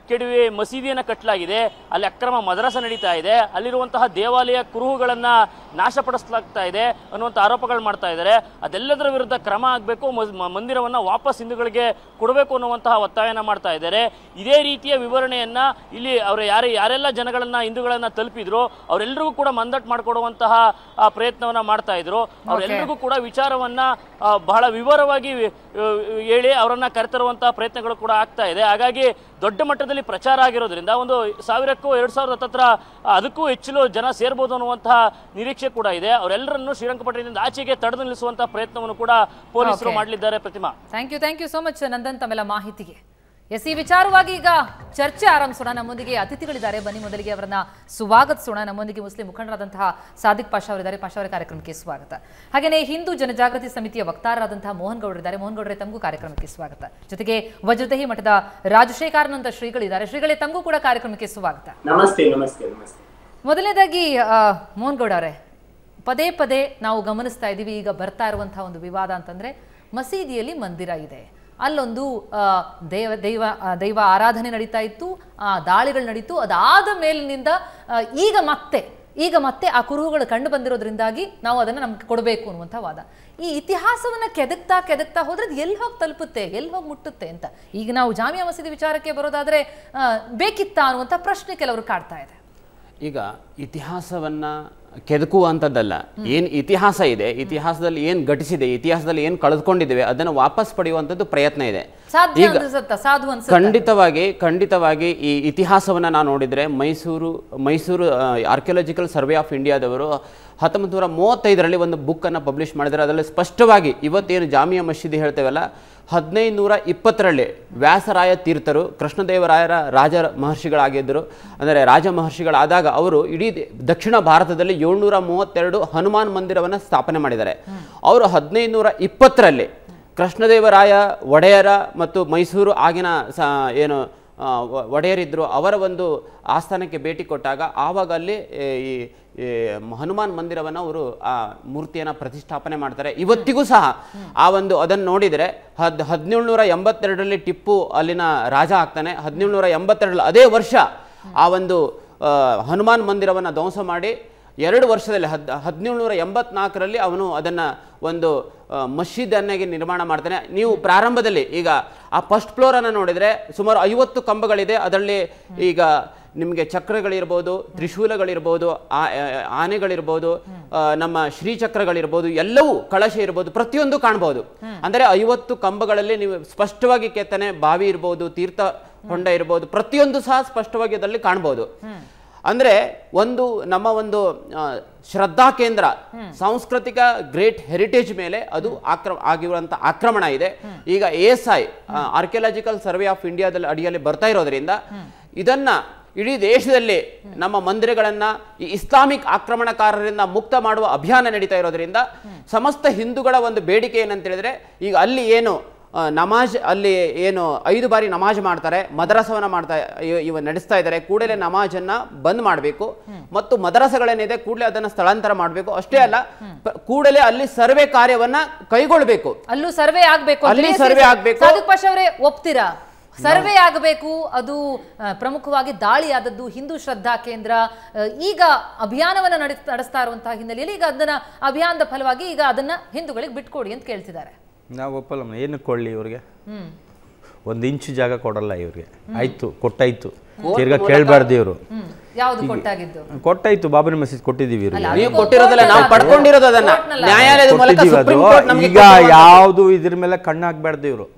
ಕೆಡವಿ ಮಸೀದಿಯನ್ನು ಕಟ್ಟಲಾಗಿದೆ ಅಲ್ಲಿ ಅಕ್ರಮ ಮದರಸ ನಡೀತಾ ಇದೆ ಅಲ್ಲಿರುವಂತಹ ದೇವಾಲಯ ಕುರುಹುಗಳನ್ನು ನಾಶಪಡಿಸಲಾಗ್ತಾ ಇದೆ ಅನ್ನುವಂಥ ಆರೋಪಗಳು ಮಾಡ್ತಾ ಇದ್ದಾರೆ ಅದೆಲ್ಲದರ ವಿರುದ್ಧ ಕ್ರಮ ಆಗಬೇಕು ಮಂದಿರವನ್ನು ವಾಪಸ್ ಹಿಂದೂಗಳಿಗೆ ಕೊಡಬೇಕು ಅನ್ನುವಂತಹ ಒತ್ತಾಯನ ಮಾಡ್ತಾ ಇದ್ದಾರೆ ಇದೇ ರೀತಿಯ ವಿವರಣೆಯನ್ನ ಇಲ್ಲಿ ಅವರು ಯಾರೇ ಯಾರೆಲ್ಲ ಜನಗಳನ್ನ ಹಿಂದೂಗಳನ್ನ ತಲುಪಿದ್ರು ಅವರೆಲ್ಲರಿಗೂ ಕೂಡ ಮಂದಟ್ ಮಾಡಿಕೊಡುವಂತಹ ಆ, ಪ್ರಯತ್ನವನ್ನ ಮಾಡ್ತಾ ಇದ್ರು ಅವರೆಲ್ಲರಿಗೂ ಕೂಡ ವಿಚಾರವನ್ನ ಆ, ಬಹಳ ವಿವರವಾಗಿ ಆ, ಹೇಳಿ ಅವರನ್ನ ಕರೆತರುವಂತಹ ಪ್ರಯತ್ನಗಳು ಕೂಡ ಆಗ್ತಾ ಇದೆ ಹಾಗಾಗಿ ದೊಡ್ಡ ಮಟ್ಟದಲ್ಲಿ ಪ್ರಚಾರ ಆಗಿರೋದ್ರಿಂದ ಒಂದು ಸಾವಿರಕ್ಕೂ ಎರಡು ಸಾವಿರದ ಹತ್ತತ್ರ ಆ, ಅದಕ್ಕೂ ಹೆಚ್ಚು ಜನ ಸೇರ್ಬೋದು ಅನ್ನುವಂತಹ ನಿರೀಕ್ಷೆ ಕೂಡ ಇದೆ ಅವರೆಲ್ಲರನ್ನು ಶ್ರೀರಂಗಪಟ್ಟಣದಿಂದ ಆಚೆಗೆ ತಡೆದು ನಿಲ್ಲಿಸುವಂತಹ ಪ್ರಯತ್ನವನ್ನು ಕೂಡ ಪೊಲೀಸರು Okay. ಮಾಡಲಿದ್ದಾರೆ Prathima thank you thank you so much Nandan ತಮ್ಮೆಲ್ಲ ಮಾಹಿತಿಗೆ ಎಸ್ ಈ ವಿಚಾರವಾಗಿ ಈಗ ಚರ್ಚೆ ಆರಂಭಿಸೋಣ ನಮ್ಮೊಂದಿಗೆ ಅತಿಥಿಗಳಿದ್ದಾರೆ ಬನ್ನಿ ಮೊದಲಿಗೆ ಅವರನ್ನ ಸ್ವಾಗತಿಸೋಣ ನಮ್ಮೊಂದಿಗೆ ಮುಸ್ಲಿಂ ಮುಖಂಡರಾದಂತಹ ಸಾದಿಕ್ ಪಾಷಾ ಅವರಿದ್ದಾರೆ ಪಾಷಾ ಅವರ ಕಾರ್ಯಕ್ರಮಕ್ಕೆ ಸ್ವಾಗತ ಹಾಗೆಯೇ ಹಿಂದೂ ಜನಜಾಗೃತಿ ಸಮಿತಿಯ ವಕ್ತಾರರಾದಂತಹ ಮೋಹನ್ ಗೌಡರಿದ್ದಾರೆ ಮೋಹನ್ ಗೌಡರೇ ತಮಗೂ ಕಾರ್ಯಕ್ರಮಕ್ಕೆ ಸ್ವಾಗತ ಜೊತೆಗೆ ವಜ್ರದಹಿ ಮಠದ ರಾಜಶೇಖರಾನಂದ ಶ್ರೀಗಳಿದ್ದಾರೆ ಶ್ರೀಗಳೇ ತಮಗೂ ಕೂಡ ಕಾರ್ಯಕ್ರಮಕ್ಕೆ ಸ್ವಾಗತ ನಮಸ್ತೆ ನಮಸ್ತೆ ನಮಸ್ತೆ ಮೊದಲನೇದಾಗಿ ಆ, ಮೋಹನ್ ಗೌಡ ಅವರೇ ಪದೇ ಪದೇ ನಾವು ಗಮನಿಸ್ತಾ ಇದ್ದೀವಿ ಈಗ ಬರ್ತಾ ಇರುವಂತಹ ಒಂದು ವಿವಾದ ಅಂತಂದ್ರೆ ಮಸೀದಿಯಲ್ಲಿ ಮಂದಿರ ಇದೆ ಅಲ್ಲೊಂದು ಆ, ದೇವ ದೈವ ಆ, ದೈವ ಆರಾಧನೆ ನಡೀತಾ ಇತ್ತು ಆ ದಾಳಿಗಳು ನಡೀತು ಅದಾದ ಮೇಲಿನಿಂದ ಆ, ಈಗ ಮತ್ತೆ ಈಗ ಮತ್ತೆ ಆ ಕುರುಹುಗಳು ಕಂಡು ಬಂದಿರೋದ್ರಿಂದಾಗಿ ನಾವು ಅದನ್ನು ನಮ್ಗೆ ಕೊಡಬೇಕು ಅನ್ನುವಂಥ ವಾದ ಈ ಇತಿಹಾಸವನ್ನ ಕೆದಕ್ತಾ ಕೆದಕ್ತಾ ಹೋದ್ರೆ ಅದು ಎಲ್ಲಿ ಹೋಗಿ ತಲುಪುತ್ತೆ ಎಲ್ಲಿ ಹೋಗಿ ಮುಟ್ಟುತ್ತೆ ಅಂತ ಈಗ ನಾವು ಜಾಮಿಯಾ ಮಸೀದಿ ವಿಚಾರಕ್ಕೆ ಬರೋದಾದ್ರೆ ಆ, ಬೇಕಿತ್ತಾ ಅನ್ನುವಂಥ ಪ್ರಶ್ನೆ ಕೆಲವರು ಕಾಡ್ತಾ ಇದೆ ಈಗ ಇತಿಹಾಸವನ್ನ ಕೆದಕುವಂಥದ್ದಲ್ಲ ಏನು ಇತಿಹಾಸ ಇದೆ ಇತಿಹಾಸದಲ್ಲಿ ಏನು ಘಟಿಸಿದೆ ಇತಿಹಾಸದಲ್ಲಿ ಏನು ಕಳೆದುಕೊಂಡಿದ್ದೇವೆ ಅದನ್ನು ವಾಪಸ್ ಪಡೆಯುವಂಥದ್ದು ಪ್ರಯತ್ನ ಇದೆ ಸಾಧ್ಯ ಈಗ ಅನ್ಸುತ್ತಾ ಸಾಧು ಅನ್ಸುತ್ತಾ ಖಂಡಿತವಾಗಿ ಖಂಡಿತವಾಗಿ ಈ ಇತಿಹಾಸವನ್ನು ನಾವು ನೋಡಿದರೆ Mysuru Mysuru archaeological survey of ಇಂಡಿಯಾದವರು ಹತ್ತೊಂಬತ್ತು ನೂರ ಮೂವತ್ತೈದರಲ್ಲಿ ಒಂದು ಬುಕ್ಕನ್ನು ಪಬ್ಲಿಷ್ ಮಾಡಿದ್ದಾರೆ ಅದರಲ್ಲಿ ಸ್ಪಷ್ಟವಾಗಿ ಇವತ್ತೇನು ಜಾಮಿಯಾ ಮಸೀದಿ ಹೇಳ್ತೇವಲ್ಲ ಹದಿನೈದು ನೂರ ಇಪ್ಪತ್ತರಲ್ಲಿ ವ್ಯಾಸರಾಯ ತೀರ್ಥರು ಕೃಷ್ಣದೇವರಾಯರ ರಾಜ ಮಹರ್ಷಿಗಳಾಗಿದ್ದರು ಅಂದರೆ ರಾಜ ಮಹರ್ಷಿಗಳಾದಾಗ ಅವರು ಇಡೀ ದೇ- ದಕ್ಷಿಣ ಭಾರತದಲ್ಲಿ ಏಳ್ನೂರ ಮೂವತ್ತೆರಡು ಹನುಮಾನ್ ಮಂದಿರವನ್ನು ಸ್ಥಾಪನೆ ಮಾಡಿದ್ದಾರೆ ಅವರು ಹದಿನೈದು ನೂರ ಇಪ್ಪತ್ತರಲ್ಲಿ ಕೃಷ್ಣದೇವರಾಯ ಒಡೆಯರ ಮತ್ತು ಮೈಸೂರು ಆಗಿನ ಸ ಏನು ಆ, ವ- ಒಡೆಯರಿದ್ದರು ಅವರ ಒಂದು ಆಸ್ಥಾನಕ್ಕೆ ಭೇಟಿ ಕೊಟ್ಟಾಗ ಆವಾಗ ಅಲ್ಲಿ ಏ, ಈ ಈ ಹನುಮಾನ್ ಮಂದಿರವನ್ನು ಅವರು ಆ ಮೂರ್ತಿಯನ್ನು ಪ್ರತಿಷ್ಠಾಪನೆ ಮಾಡ್ತಾರೆ ಇವತ್ತಿಗೂ ಸಹ ಆ ಒಂದು ಅದನ್ನು ನೋಡಿದರೆ ಹದ್ ಹದಿನೇಳುನೂರ ಎಂಬತ್ತೆರಡರಲ್ಲಿ ಟಿಪ್ಪು ಅಲ್ಲಿನ ರಾಜ ಆಗ್ತಾನೆ ಹದಿನೇಳುನೂರ ಎಂಬತ್ತೆರಡರಲ್ಲಿ ಅದೇ ವರ್ಷ ಆ ಒಂದು ಆ, ಹನುಮಾನ್ ಮಂದಿರವನ್ನು ಧ್ವಂಸ ಮಾಡಿ ಎರಡು ವರ್ಷದಲ್ಲಿ ಹದ್ ಹದಿನೇಳುನೂರ ಎಂಬತ್ನಾಲ್ಕರಲ್ಲಿ ಅವನು ಅದನ್ನು ಒಂದು ಆ, ಮಸೀದನ್ನಾಗಿ ನಿರ್ಮಾಣ ಮಾಡ್ತಾನೆ ನೀವು ಪ್ರಾರಂಭದಲ್ಲಿ ಈಗ ಆ ಫಸ್ಟ್ ಫ್ಲೋರನ್ನು ನೋಡಿದರೆ ಸುಮಾರು ಐವತ್ತು ಕಂಬಗಳಿದೆ ಅದರಲ್ಲಿ ಈಗ ನಿಮಗೆ ಚಕ್ರಗಳಿರ್ಬೋದು ತ್ರಿಶೂಲಗಳಿರ್ಬೋದು ಆ- ಆ- ಆನೆಗಳಿರ್ಬೋದು ಆ, ನಮ್ಮ ಶ್ರೀಚಕ್ರಗಳಿರ್ಬೋದು ಎಲ್ಲವೂ ಕಳಶ ಇರ್ಬೋದು ಪ್ರತಿಯೊಂದು ಕಾಣ್ಬೋದು ಅಂದರೆ ಐವತ್ತು ಕಂಬಗಳಲ್ಲಿ ನೀವು ಸ್ಪಷ್ಟವಾಗಿ ಕೆತ್ತನೆ ಬಾವಿ ಇರ್ಬೋದು ತೀರ್ಥ ಹೊಂಡ ಇರ್ಬೋದು ಪ್ರತಿಯೊಂದು ಸಹ ಸ್ಪಷ್ಟವಾಗಿ ಅದರಲ್ಲಿ ಕಾಣ್ಬೋದು ಅಂದ್ರೆ ಒಂದು ನಮ್ಮ ಒಂದು ಆ, ಶ್ರದ್ಧಾ ಕೇಂದ್ರ ಸಾಂಸ್ಕೃತಿಕ ಗ್ರೇಟ್ ಹೆರಿಟೇಜ್ ಮೇಲೆ ಅದು ಆಕ್ರಮ ಆಗಿರುವಂತ ಆಕ್ರಮಣ ಇದೆ ಈಗ S I archaeological survey of ಇಂಡಿಯಾದಲ್ಲಿ ಅಡಿಯಲ್ಲಿ ಬರ್ತಾ ಇರೋದ್ರಿಂದ ಇದನ್ನ ಇಡೀ ದೇಶದಲ್ಲಿ ನಮ್ಮ ಮಂದಿರಗಳನ್ನ ಈ ಇಸ್ಲಾಮಿಕ್ ಆಕ್ರಮಣಕಾರರಿಂದ ಮುಕ್ತ ಮಾಡುವ ಅಭಿಯಾನ ನಡೀತಾ ಇರೋದ್ರಿಂದ ಸಮಸ್ತ ಹಿಂದೂಗಳ ಒಂದು ಬೇಡಿಕೆ ಏನಂತ ಹೇಳಿದ್ರೆ ಈಗ ಅಲ್ಲಿ ಏನು ಆ, ನಮಾಜ್ ಅಲ್ಲಿ ಏನು ಐದು ಬಾರಿ ನಮಾಜ್ ಮಾಡ್ತಾರೆ ಮದರಸವನ್ನ ಮಾಡ್ತಾ ಇವ- ಇವ ನಡೆಸ್ತಾ ಇದ್ದಾರೆ ಕೂಡಲೇ ನಮಾಜನ್ನ ಬಂದ್ ಮಾಡಬೇಕು ಮತ್ತು ಮದರಸಗಳೇನಿದೆ ಕೂಡಲೇ ಅದನ್ನ ಸ್ಥಳಾಂತರ ಮಾಡಬೇಕು ಅಷ್ಟೇ ಅಲ್ಲ ಪ- ಕೂಡಲೇ ಅಲ್ಲಿ ಸರ್ವೆ ಕಾರ್ಯವನ್ನ ಕೈಗೊಳ್ಳಬೇಕು ಅಲ್ಲೂ ಸರ್ವೆ ಆಗ್ಬೇಕು ಅಂತ ಅಲ್ಲಿ ಹೇಳಿ ಸರ್ವೆ ಸರ್- ಆಗ್ಬೇಕು. ಸಾದಿಕ್ ಪಾಷಾ ಅವರೇ ಒಪ್ತೀರಾ ಸರ್ವೆ ಆಗಬೇಕು ಅದು ಆ, ಪ್ರಮುಖವಾಗಿ ದಾಳಿ ಆದದ್ದು ಹಿಂದೂ ಶ್ರದ್ಧಾ ಕೇಂದ್ರ ಆ, ಈಗ ಅಭಿಯಾನವನ್ನ ನಡೆಸ್ ನಡೆಸ್ತಾ ಇರುವಂತಹ ಹಿನ್ನೆಲೆಯಲ್ಲಿ ಈಗ ಅದನ್ನ ಅಭಿಯಾನದ ಫಲವಾಗಿ ಈಗ ಅದನ್ನ ಹಿಂದೂಗಳಿಗೆ ಬಿಟ್ಕೊಡಿ ಅಂತ ಕೇಳ್ತಿದ್ದಾರೆ ನಾವು ಒಪ್ಪಲ್ಲಮ್ಮ ಏನು ಕೊಳ್ಳಿ ಇವ್ರಿಗೆ ಹ್ಮ್ ಒಂದು ಇಂಚು ಜಾಗ ಕೊಡಲ್ಲ ಇವ್ರಿಗೆ ಆಯ್ತು ಕೊಟ್ಟಾಯ್ತು ತಿರ್ಗಾ ಕೇಳಬಾರ್ದು ಇವರು ಹ್ಮ್ ಯಾವ್ದು ಕೊಟ್ಟಾಗಿದ್ದು ಕೊಟ್ಟಾಯ್ತು ಬಾಬರಿ ಮಸೀದ್ ಕೊಟ್ಟಿದ್ದೀವಿ ಇವ್ರಿಗೆ ನೀವು ಕೊಟ್ಟಿರೋದಲ್ಲ ನಾವು ಪಡ್ಕೊಂಡಿರೋದು ಅದನ್ನ ನ್ಯಾಯಾಲಯದ ಮೂಲಕ ಕೊಟ್ಟಿದ್ದೀವಿ ಸುಪ್ರೀಂ ಅದು. ಕೋರ್ಟ್ ನಮಗೆ ಈಗ ಯಾವುದು ಇದ್ರ ಮೇಲೆ ಕಣ್ಣು ಹಾಕ್ಬಾರ್ದು ಇವರು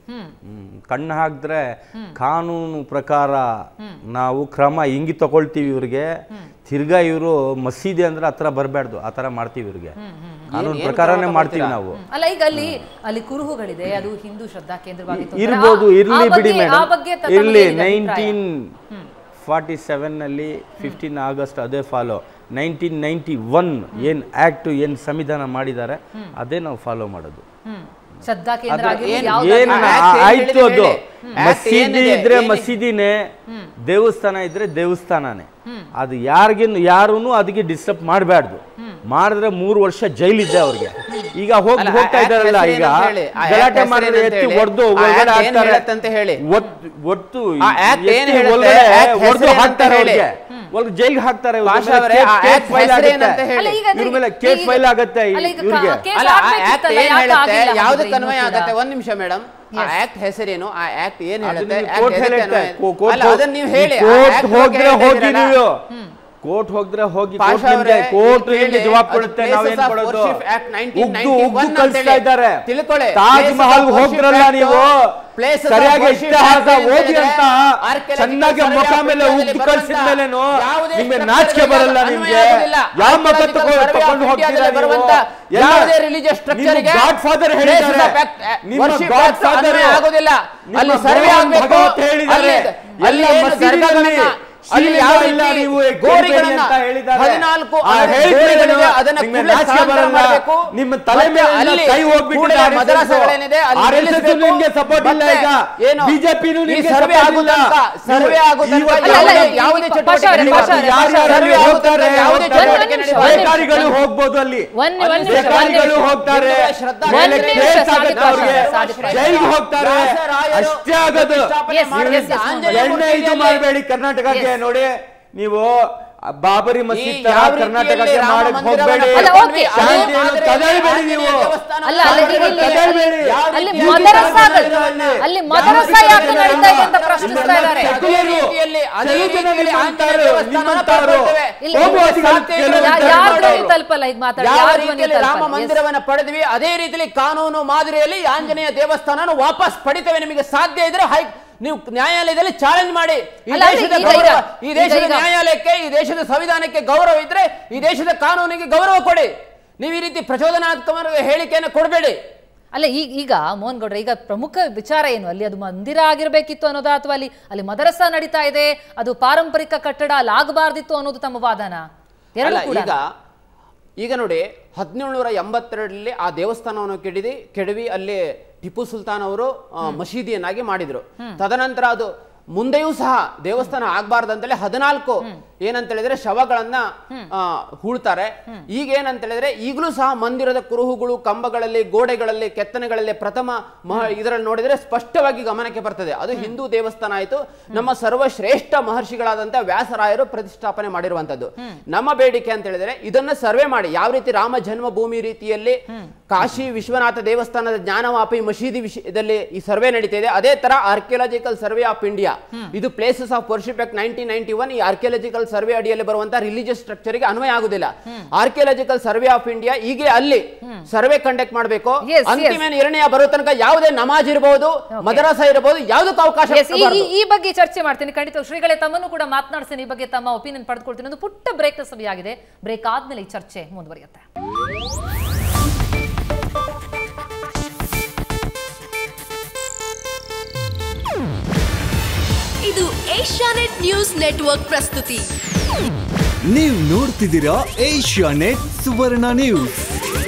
ಕಣ್ಣು ಹಾಕಿದ್ರೆ ಕಾನೂನು ಪ್ರಕಾರ ನಾವು ಕ್ರಮ ಹಿಂಗಿ ತಗೊಳ್ತೀವಿ ಇವ್ರಿಗೆ ತಿರ್ಗಾ ಇವರು ಮಸೀದಿ ಅಂದ್ರೆ ಹತ್ರ ಬರಬಾರ್ದು ಆ ಥರ ಮಾಡ್ತೀವಿ ಇವ್ರಿಗೆ ಕಾನೂನು ಪ್ರಕಾರನೇ ಮಾಡ್ತೀವಿ ನಾವು ಅಲ್ಲ ಈಗ ಅಲ್ಲಿ ಅಲ್ಲಿ ಕುರುಹುಗಳಿದೆ ಅದು ಹಿಂದೂ ಶ್ರದ್ಧಾ ಕೇಂದ್ರವಾಗಿತ್ತು ಅಂದ್ರೆ ಇರ್ಬೋದು ಆ- ಇರ್ಲಿ ಆ ಬಿಡಿ ಬಗ್ಗೆ- ಆ ಮೇಡಮ್ ಬಗ್ಗೆ ತ- ಇರ್ಲಿ ತಮಗೇನಿದೆ ಅಭಿಪ್ರಾಯ? ನೈನ್ಟೀನ್ ಫಾರ್ಟಿ ಸೆವೆನ್ನಲ್ಲಿ ಫಿಫ್ಟೀನ್ ಆಗಸ್ಟ್ ಅದೇ ಫಾಲೋ ನೈನ್ಟೀನ್ ನೈಂಟಿ ಒನ್ ಏನು ಆ್ಯಕ್ಟ್ ಏನು ಸಂವಿಧಾನ ಮಾಡಿದ್ದಾರೆ ಅದೇ ನಾವು ಫಾಲೋ ಮಾಡೋದು ಹ್ಮ್ ಶ್ರದ್ಧಾ ಕೇಂದ್ರ ಅದು ಆಗಿರ್ಲಿ ಏನ್- ಯಾವ್ದಾದ್ರು ಏನು ಆ act ಏನ್ ಆಯ್ತು ಹೇಳಿದೆ ಅದು ಹೇಳಿ. Act ಮಸೀದಿ ಏನಿದೆ? ಇದ್ರೆ ಏನಿದೆ? ಮಸೀದಿನೇ ದೇವಸ್ಥಾನ ಇದ್ರೆ ದೇವಸ್ಥಾನನೇ ಅದು ಯಾರಿಗಿನ್ನು ಯಾರೂ ಅದಕ್ಕೆ ಡಿಸ್ಟರ್ಬ್ ಮಾಡಬಾರ್ದು ಮಾಡಿದ್ರೆ ಮೂರು ವರ್ಷ ಜೈಲಿದ್ದೆ ಅವ್ರಿಗೆ ಈಗ ಹೋಗ್ ಅಲ್ಲ, ಆ ಹೋಗ್ತಾ act ಇದಾರಲ್ಲ ಹೆಸರು ಈಗ ಏನಂತ ಹೇಳಿ, ಆ act ಗಲಾಟೆ ಹೆಸರು ಮಾಡಿ ಏನಂತ ಎತ್ತಿ ಹೇಳಿ, ಹೊಡೆದು ಆ ಒಳಗಡೆ act ಏನ್ ಹಾಕ್ತಾರೆ ಹೇಳುತ್ತಂತ ಹೇಳಿ. ಒತ್- ಒತ್ತು ಆ act ಏನ್ ಎತ್ತಿ ಹೇಳುತ್ತೆ, ಒಳಗಡೆ act ಹೆಸರು ಹೊಡೆದು ಏನಂತ ಹಾಕ್ತಾರೆ ಹೇಳಿ. ಅವ್ರಿಗೆ ಒಳಗೆ ಜೈಲ್ಗೆ ಹಾಕ್ತಾರೆ ಇವ್ರ ಭಾಷಾ ಮೇಲೆ ಅವರೇ, ಕೇಸ್- ಆ ಕೇಸ್ act ಫೈಲ್ ಹೆಸರು ಆಗುತ್ತೆ. ಏನಂತ ಹೇಳಿ. ಅಲ್ಲ, ಈಗ ಇವ್ರ ಮೇಲೆ ಈಗ- ಕೇಸ್ ಫೈಲ್ ಆಗುತ್ತೆ ಅಲ್ಲ, ಈಗ ಇವ್ರಿಗೆ ಕೇಸ್ ಅಲ್ಲ ಆ ಆಗ್ಬೇಕಿತ್ತಲ್ಲ, ಆಕ್ಟ್ ಏನ್ ಯಾಕೆ ಹೇಳುತ್ತೆ ಆಗಿಲ್ಲ ಯಾವ್ದು ಹಾಗಾದ್ರೆ ಕನ್ವಯ ಇನ್ನೂ ಕೂಡ? ಆಗುತ್ತೆ ಒಂದ್ ನಿಮಿಷ ಮೇಡಮ್ ಆ ಆಕ್ಟ್ ಹೆಸರೇನು ಆ ಆಕ್ಟ್ ಏನ್ ಅದು ಹೇಳುತ್ತೆ ನೀವು act ಕೋರ್ಟ್ ಎದಕ್ಕೆ ಹೇಳುತ್ತೆ. ಅನ್ವಯ- ಕೋ- ಕೋರ್ಟ್ ಅಲ್ಲ ಅದನ್ನ ನೀವು ಹೇಳಿ ಆ ಕೋರ್ಟ್ act ಬಗ್ಗೆ ಹೋದ್ರೆ ಹೇಳ್ತಾ ಹೋಗಿ ಇದ್ದೀರಲ್ಲ. ನೀವು ಕೋರ್ಟ್ ಹೋದ್ರೆ ಹೋಗಿ ಪಾಷಾ ಕೋರ್ಟ್ ನಿಮ್ಗೆ ಅವರೇ, ಕೋರ್ಟ್ ಇಲ್ಲಿ ನಿಮ್ಗೆ ಕೇಳಿ, ಜವಾಬ್ ಅದು ಕೊಡುತ್ತೆ Places ನಾವೇನ್ of ಕೊಡೋದು Worship Act 1991 ಉಗ್ದು ಉಗ್ದು ಅಂತ ಕಳಿಸ್ತಾ ಹೇಳಿ. ಇದ್ದಾರೆ ತಿಳ್ಕೊಳ್ಳಿ. Taj Places of Mahal Worship ಹೋಗ್ತಿರಲ್ಲ Act, ನೀವು Places of ಸರಿಯಾಗಿ Worship ಇತಿಹಾಸ Act ಅಂತ ಓದಿ ಹೇಳಿದ್ರೆ ಅಂತ archaeological ಚೆನ್ನಾಗಿ survey ಮುಖ of ಮೇಲೆ India ಉಗ್ದು ದಲ್ಲಿ ಕಳ್ಸಿದ ಬರುವಂತ ಮೇಲೇನು ಯಾವುದೇ ನಿಮ್ಗೆ structure ನಾಚಿಕೆ ಗೆ ಬರಲ್ಲ ಅನ್ವಯ ನಿಮ್ಗೆ ಆಗೋದಿಲ್ಲ. ಯಾವ ಮತ Archaeological ತಗೊಂಡು survey of ತಗೊಂಡು India ಹೋಗ್ತೀರಾ ದಲ್ಲಿ ಬರುವಂತ ನೀವು ಯಾವುದೇ religious structure ಗೆ ಗಾಡ್ ಫಾದರ್ Places ಹೇಳಿದ್ದಾರೆ of Act- ನಿಮ್ಮ Worship ಗಾಡ್ Act ಫಾದರ್ ಅನ್ವಯ ಆಗೋದಿಲ್ಲ ಅಲ್ಲಿ ಸರ್ವೆ ಆಗ್ಬೇಕು ಹೇಳಿದ್ದಾರೆ ಅಲ್ಲಿ ಎಲ್ಲ ಏನು ಮಸೀದಿಗಳಲ್ಲಿ ದರ್ಗಾಗಳನ್ನ ಅಲ್ಲಿ ಶಿಲೆ ಯಾವ ಇಲ್ಲ ರೀತಿ ನೀವು ಗೋರಿಗಳನ್ನ ಅಂತ ಹೇಳಿದ್ದಾರೆ ಹದಿನಾಲ್ಕು ಆ ಅದರ ಹೇಳಿದ್ಮೇಲೆ ಗೋರಿಗಳಿದೆ, ಅದನ್ನ ನಿಮ್ಗೆ ಕೂಡಲೇ ನಾಚಿಕೆ ಸ್ಥಳಾಂತರ ಬರಲ್ಲ. ಮಾಡ್ಬೇಕು. ನಿಮ್ಮ ತಲೆ ಮತ್ತೆ ಮೇಲೆ ಅಲ್ಲಿ ಕೈ ಹೋಗ್ಬಿಟ್ಟಿದೆ ಕೂಡಲೇ RSS. ಮದ್ರಸಾಗಳೇನಿದೆ ಅಲ್ಲಿ RSS ನಿಲ್ಲಿಸ್ಬೇಕು. ನಿಮ್ಗೆ support ಇಲ್ಲ ಮತ್ತೆ ಈಗ. ಏನು BJP ನೂ ಈ ನಿಮ್ಗೆ ಸರ್ವೆ support ಆಗೋ ಇಲ್ಲ. ತನಕ ಸರ್ವೆ ನೀವು ಆಗೋ ತನಕ ಇವತ್ತು ಅಲ್ಲ, ಅಲ್ಲ, ಯಾವುದೇ- ಈ- ಯಾವುದೇ ಈ ಚಟುವಟಿಕೆ ಪಾಷಾ ಅವರೇ, ನಡೀಬಾರ್ದು. ಪಾಷಾ ಅವರೇ, ಯಾರು ಯಾರು ಸರ್ವೆ ಅಲ್ಲಿ ಆಗೋ ಹೋಗ್ತಾರೆ ತನಕ ಯಾವುದೇ ಹೋಗ್ತಾರೆ. ಚಟುವಟಿಕೆ ಒಂದ್ ನಡೀಬಾರ್ದು. ನಿಮಿಷ, ಬೇಕಾರಿಗಳು ಹೋಗ್ಬೋದು ಅಲ್ಲಿ ಒಂದ್ ಒಂದ್ ನಿಮಿಷ, ಒಂದ್ ಬೇಕಾರಿಗಳು ನಿಮಿಷ. ಹೋಗ್ತಾರೆ ಶ್ರದ್ಧಾ ಮೇಲೆ ಒಂದ್ ನಿಮಿಷ, ಕೇಸ್ ಸಾದಿಕ್ ಆಗುತ್ತೆ ಪಾಷಾ ಅವ್ರಿಗೆ ಅವರೇ, ಸಾದಿಕ್ ಪಾಷಾ. ಜೈಲ್ಗೆ ಹೋಗ್ತಾರೆ ವ್ಯಾಸರಾಯರು ಅಷ್ಟೇ ಆಗೋದು ಪ್ರತಿಷ್ಠಾಪನೆ Yes, ಮಾಡಿದ yes, yes, ಆಂಜನೇಯ ಎಣ್ಣೆ ಇದು ಮೂರ್ತಿಯಲ್ಲಿ ಮಾಡಬೇಡಿ ಕರ್ನಾಟಕಕ್ಕೆ Yes. ನೋಡಿ ನೀವು ಆ ಬಾಬರಿ ಮಸೀದ್ ಈ ತರ ಯಾವ ರೀತಿಯಲ್ಲಿ ಕರ್ನಾಟಕಕ್ಕೆ ರಾಮ ಮಾಡಕ್ ಮಂದಿರವನ್ನ ಹೋಗ್ಬೇಡಿ ಅಲ್ಲ, okay. ಶಾಂತಿಯನ್ನು ಆದರೆ ಕದಡಬೇಡಿ ನೀವು ಆಂಜನೇಯ ದೇವಸ್ಥಾನ ಅಲ್ಲ ಅಲ್ಲ ಈಗ ಇಲ್ಲಿ ಕದಡಬೇಡಿ. ಯಾವ ಅಲ್ಲಿ ರೀತಿಯಲ್ಲಿ ಮದರಸಾಗಳು ಕದಡಬೇಡಿ. ಅಲ್ಲಿ ಮದರಸ ಯಾಕೆ ನಡೀತಾ ಇದೆ ಅಂತ ಪ್ರಶ್ನಿಸ್ತಾ ಇದ್ದಾರೆ ಅದೇ ರೀತಿಯಲ್ಲಿ ಅದೇ ಕೆಲವು ಜನ ರೀತಿಯಲ್ಲಿ ಆಂಜನೇಯ ನಿಮ್ಮಂತವರು, ದೇವಸ್ಥಾನವನ್ನ ನಿಮ್ಮಂತವರು ಪಡ್ಕೊಳ್ತೇವೆ. ಇಲ್ಲಿ ಹೋಗುವಾಸಿಗಳು ಸಾಧ್ಯ ಇಲ್ಲ. ಕೆಲವರು ಯಾ- ಇದ್ದಾರೆ ಯಾರ್ ಮಾಡೋರು. ಧ್ವನಿ ತಲುಪಲ್ಲ ಈಗ ಮಾತಾಡಿ ಯಾವ ಯಾರ್ ಧ್ವನಿ ರೀತಿಯಲ್ಲಿ ರಾಮ ತಲುಪಲ್ಲ? Yes. ಮಂದಿರವನ್ನ ಪಡೆದ್ವಿ ಅದೇ ರೀತಿಯಲ್ಲಿ ಕಾನೂನು ಮಾದರಿಯಲ್ಲಿ ಆಂಜನೇಯ ದೇವಸ್ಥಾನ ವಾಪಸ್ ಪಡಿತೇವೆ ನಿಮಗೆ ಸಾಧ್ಯ ಇದ್ರೆ ಹೈ ನೀವು ನ್ಯಾಯಾಲಯದಲ್ಲಿ ಚಾಲೆಂಜ್ ಮಾಡಿ ಈ ಅಲ್ಲ, ಅಂದ್ರೆ ದೇಶದ ಈಗ- ಗೌರವ ಈಗ- ಈ ದೇಶದ ಈಗ- ನ್ಯಾಯಾಲಯಕ್ಕೆ ಈ ದೇಶದ ಸಂವಿಧಾನಕ್ಕೆ ಗೌರವ ಇದ್ರೆ ಈ ದೇಶದ ಕಾನೂನಿಗೆ ಗೌರವ ಕೊಡಿ ನೀವು ಈ ರೀತಿ ಪ್ರಚೋದನಾತ್ಮಕ ಹೇಳಿಕೆಯನ್ನು ಕೊಡಬೇಡಿ ಅಲ್ಲ ಈಗ ಈಗ ಮೋಹನ್ ಗೌಡ್ರೆ ಈಗ ಪ್ರಮುಖ ವಿಚಾರ ಏನು ಅಲ್ಲಿ ಅದು ಮಂದಿರ ಆಗಿರ್ಬೇಕಿತ್ತು ಅನ್ನೋದಾ ಅಥವಾ ಅಲ್ಲಿ ಅಲ್ಲಿ ಮದರಸ ನಡೀತಾ ಇದೆ ಅದು ಪಾರಂಪರಿಕ ಕಟ್ಟಡ ಅಲ್ಲಿ ಆಗಬಾರ್ದಿತ್ತು ಅನ್ನೋದು ತಮ್ಮ ವಾದನ ಎರಡು ಅಲ್ಲ ಕೂಡ ಈಗ ಈಗ ನೋಡಿ ಹದಿನೇಳುನೂರ ಎಂಬತ್ತೆರಡರಲ್ಲಿ ಆ ದೇವಸ್ಥಾನವನ್ನು ಕೆಡಿದಿ ಕೆಡವಿ ಅಲ್ಲಿ ಟಿಪ್ಪು ಸುಲ್ತಾನ್ ಅವರು ಆ, ಮಸೀದಿಯನ್ನಾಗಿ ಮಾಡಿದ್ರು ತದನಂತರ ಅದು ಮುಂದೆಯೂ ಸಹ ದೇವಸ್ಥಾನ ಆಗ್ಬಾರ್ದಂತೇಳಿ ಹದಿನಾಲ್ಕು ಏನಂತ ಹೇಳಿದ್ರೆ ಶವಗಳನ್ನ ಆ, ಹೂಳ್ತಾರೆ ಈಗ ಏನಂತ ಹೇಳಿದ್ರೆ ಈಗಲೂ ಸಹ ಮಂದಿರದ ಕುರುಹುಗಳು ಕಂಬಗಳಲ್ಲಿ ಗೋಡೆಗಳಲ್ಲಿ ಕೆತ್ತನೆಗಳಲ್ಲಿ ಪ್ರಥಮ ಮಹ ಇದರಲ್ಲಿ ನೋಡಿದ್ರೆ ಸ್ಪಷ್ಟವಾಗಿ ಗಮನಕ್ಕೆ ಬರ್ತದೆ ಅದು ಹಿಂದೂ ದೇವಸ್ಥಾನ ಆಯಿತು ನಮ್ಮ ಸರ್ವಶ್ರೇಷ್ಠ ಮಹರ್ಷಿಗಳಾದಂತ ವ್ಯಾಸರಾಯರು ಪ್ರತಿಷ್ಠಾಪನೆ ಮಾಡಿರುವಂತದ್ದು ನಮ್ಮ ಬೇಡಿಕೆ ಅಂತ ಹೇಳಿದ್ರೆ ಇದನ್ನ ಸರ್ವೆ ಮಾಡಿ ಯಾವ ರೀತಿ ರಾಮ ಜನ್ಮಭೂಮಿ ರೀತಿಯಲ್ಲಿ ಕಾಶಿ ವಿಶ್ವನಾಥ ದೇವಸ್ಥಾನದ ಜ್ಞಾನವಾಪಿ ಮಸೀದಿ ವಿಷಯದಲ್ಲಿ ಈ ಸರ್ವೆ ನಡೀತಾ ಇದೆ ಅದೇ ತರ ಆರ್ಕಿಯಾಲಜಿಕಲ್ ಸರ್ವೆ ಆಫ್ ಇಂಡಿಯಾ ಇದು places of worship act nineteen ninety one ಈ ಆರ್ಕಿಯಾಲಜಿಕಲ್ ಸರ್ವೆ ಅಡಿಯಲ್ಲಿ ಬರುವಂತಹ ರಿಲಿಜಿಯಸ್ ಸ್ಟ್ರಕ್ಚರ್ ಗೆ ಅನ್ವಯ ಆಗುದಿಲ್ಲ ಆರ್ಕಿಯಾಲಜಿಕಲ್ ಸರ್ವೆ ಆಫ್ ಇಂಡಿಯಾ ಈಗಲೇ ಅಲ್ಲಿ ಸರ್ವೆ ಕಂಡಕ್ಟ್ ಮಾಡಬೇಕು Yes, yes. ಅಂತಿಮ ನಿರ್ಣಯ ಬರೋ ತನಕ ಯಾವುದೇ ನಮಾಜ್ ಇರಬಹುದು ಮದರಸ ಇರಬಹುದು ಯಾವುದಕ್ಕೂ ಅವಕಾಶ Yes, ಈ- ಕೊಡಬಾರ್ದು. ಈ- ಈ ಬಗ್ಗೆ ಚರ್ಚೆ ಮಾಡ್ತೀನಿ ಖಂಡಿತ ಶ್ರೀಗಳೇ ತಮ್ಮನ್ನು ಕೂಡ ಮಾತನಾಡ್ತೀನಿ ಈ ಬಗ್ಗೆ ತಮ್ಮ ಒಪಿನಿಯನ್ ಪಡೆದುಕೊಳ್ತೀನಿ ಒಂದು ಪುಟ್ಟ ಬ್ರೇಕ್ ಸಮಯಾಗಿದೆ ಬ್ರೇಕ್ ಆದ್ಮೇಲೆ ಈ ಚರ್ಚೆ ಮುಂದುವರಿಯುತ್ತೆ ಇದು ಏಷ್ಯಾನೆಟ್ ನ್ಯೂಸ್ ನೆಟ್ವರ್ಕ್ ಪ್ರಸ್ತುತಿ ನೀವು ನೋಡ್ತಿದ್ದೀರಾ ಏಷ್ಯಾ ನೆಟ್ ಸುವರ್ಣ ನ್ಯೂಸ್